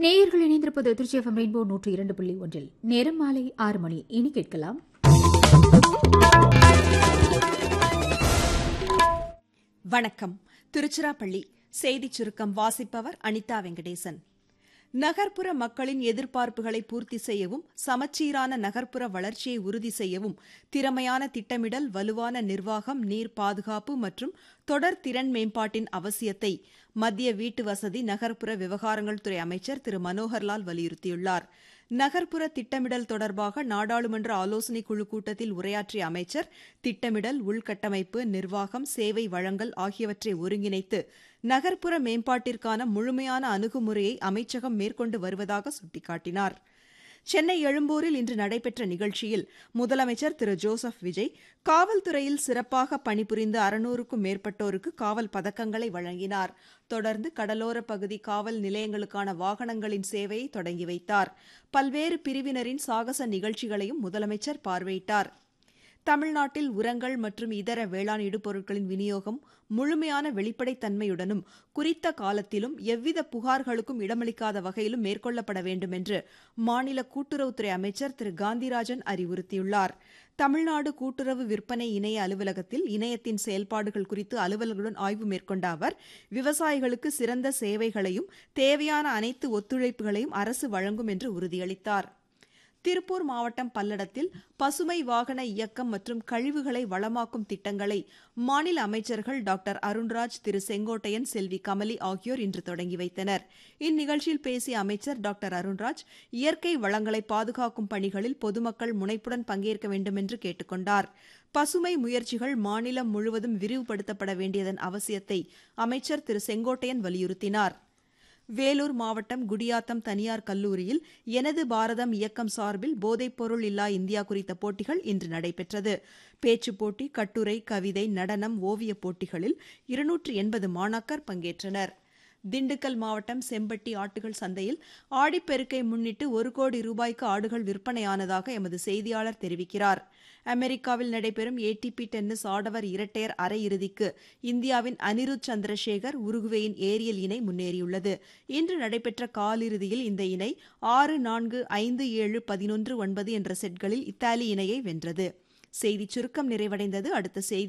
நேயர்கள் இணைந்திருப்பது Trichy FM rainbow நூற்று இரண்டு புள்ளி ஒன்றில் நேரம் மாலை ஆறு மணி இனி கேட்கலாம் வணக்கம் திருச்சிராப்பள்ளி செய்திச் சுருக்கம் வாசிப்பவர் அனிதா வெங்கடேசன் நகர்ப்புற மக்களின் எதிர்பார்ப்புகளை பூர்த்தி செய்யவும் சமச்சீரான நகர்ப்புற வளர்ச்சியை உறுதி செய்யவும் திறமையான திட்டமிடல் வலுவான நிர்வாகம் நீர் பாதுகாப்பு மற்றும் தொடர் திறன் மேம்பாட்டின் அவசியத்தை மத்திய வீட்டு வசதி நகர்ப்புற விவகாரங்கள் துறை அமைச்சர் திரு மனோகர்லால் வலியுறுத்தியுள்ளார் நகர்ப்புற திட்டமிடல் தொடர்பாக நாடாளுமன்ற ஆலோசனைக் குழு கூட்டத்தில் உரையாற்றிய அமைச்சர் திட்டமிடல் உள்கட்டமைப்பு நிர்வாகம் சேவை வழங்கல் ஆகியவற்றை ஒருங்கிணைத்து நகர்ப்புற மேம்பாட்டிற்கான முழுமையான அணுகுமுறையை அமைச்சகம் மேற்கொண்டு வருவதாக சுட்டிக்காட்டினார் சென்னை எழும்பூரில் இன்று நடைபெற்ற நிகழ்ச்சியில் முதலமைச்சர் திரு ஜோசப் விஜய் காவல்துறையில் சிறப்பாக பணிபுரிந்த அறுநூறுக்கும் மேற்பட்டோருக்கு காவல் பதக்கங்களை வழங்கினார் தொடர்ந்து கடலோர பகுதி காவல் நிலையங்களுக்கான வாகனங்களின் சேவையை தொடங்கி வைத்தார் பல்வேறு பிரிவினரின் சாகச நிகழ்ச்சிகளையும் முதலமைச்சர் பார்வையிட்டார் தமிழ்நாட்டில் உரங்கள் மற்றும் இதர வேளாண் இடுபொருட்களின் விநியோகம் முழுமையான வெளிப்படைத்தன்மையுடனும் குறித்த காலத்திலும் எவ்வித புகார்களுக்கும் இடமளிக்காத வகையிலும் மேற்கொள்ளப்பட வேண்டும் என்று மாநில கூட்டுறவுத்துறை அமைச்சர் திரு காந்திராஜன் அறிவுறுத்தியுள்ளார் தமிழ்நாடு கூட்டுறவு விற்பனை இணைய அலுவலகத்தில் இணையத்தின் செயல்பாடுகள் குறித்து அலுவலர்களுடன் ஆய்வு மேற்கொண்ட அவர் விவசாயிகளுக்கு சிறந்த சேவைகளையும் தேவையான அனைத்து ஒத்துழைப்புகளையும் அரசு வழங்கும் என்று உறுதியளித்தார் திருப்பூர் மாவட்டம் பல்லடத்தில் பசுமை வாகன இயக்கம் மற்றும் கழிவுகளை வளமாக்கும் திட்டங்களை மாநில அமைச்சர்கள் டாக்டர் அருண்ராஜ் திரு செங்கோட்டையன் செல்வி கமலி ஆகியோர் இன்று தொடங்கி வைத்தனர் இந்நிகழ்ச்சியில் பேசிய அமைச்சர் டாக்டர் அருண்ராஜ் இயற்கை வளங்களை பாதுகாக்கும் பணிகளில் பொதுமக்கள் முனைப்புடன் பங்கேற்க வேண்டும் என்று கேட்டுக் கொண்டார் பசுமை முயற்சிகள் மாநிலம் முழுவதும் விரிவுபடுத்தப்பட வேண்டியதன் அவசியத்தை அமைச்சர் திரு செங்கோட்டையன் வலியுறுத்தினார் வேலூர் மாவட்டம் குடியாத்தம் தனியார் கல்லூரியில் எனது பாரதம் இயக்கம் சார்பில் போதைப்பொருள் இல்லா இந்தியா குறித்த போட்டிகள் இன்று நடைபெற்றது பேச்சுப் போட்டி கட்டுரை கவிதை நடனம் ஓவியப் போட்டிகளில் இருநூற்று எண்பது மாணாக்கர் பங்கேற்றனர் திண்டுக்கல் மாவட்டம் செம்பட்டி ஆட்டுகள் சந்தையில் ஆடிப்பெருக்கை முன்னிட்டு ஒரு கோடி ரூபாய்க்கு ஆடுகள் விற்பனையானதாக எமது செய்தியாளர் தெரிவிக்கிறார் அமெரிக்காவில் நடைபெறும் ஏடிபி டென்னிஸ் ஆடவர் இரட்டையர் அரையிறுதிக்கு இந்தியாவின் அனிருத் சந்திரசேகர் உருகுவேயின் ஏரியல் இணை முன்னேறியுள்ளது இன்று நடைபெற்ற காலிறுதியில் இந்த இணை ஆறு நான்கு ஐந்து ஏழு பதினொன்று ஒன்பது என்ற செட்களில் இத்தாலி இணையை வென்றது செய்திச் சுருக்கம் நிறைவடைந்தது அடுத்த செய்தி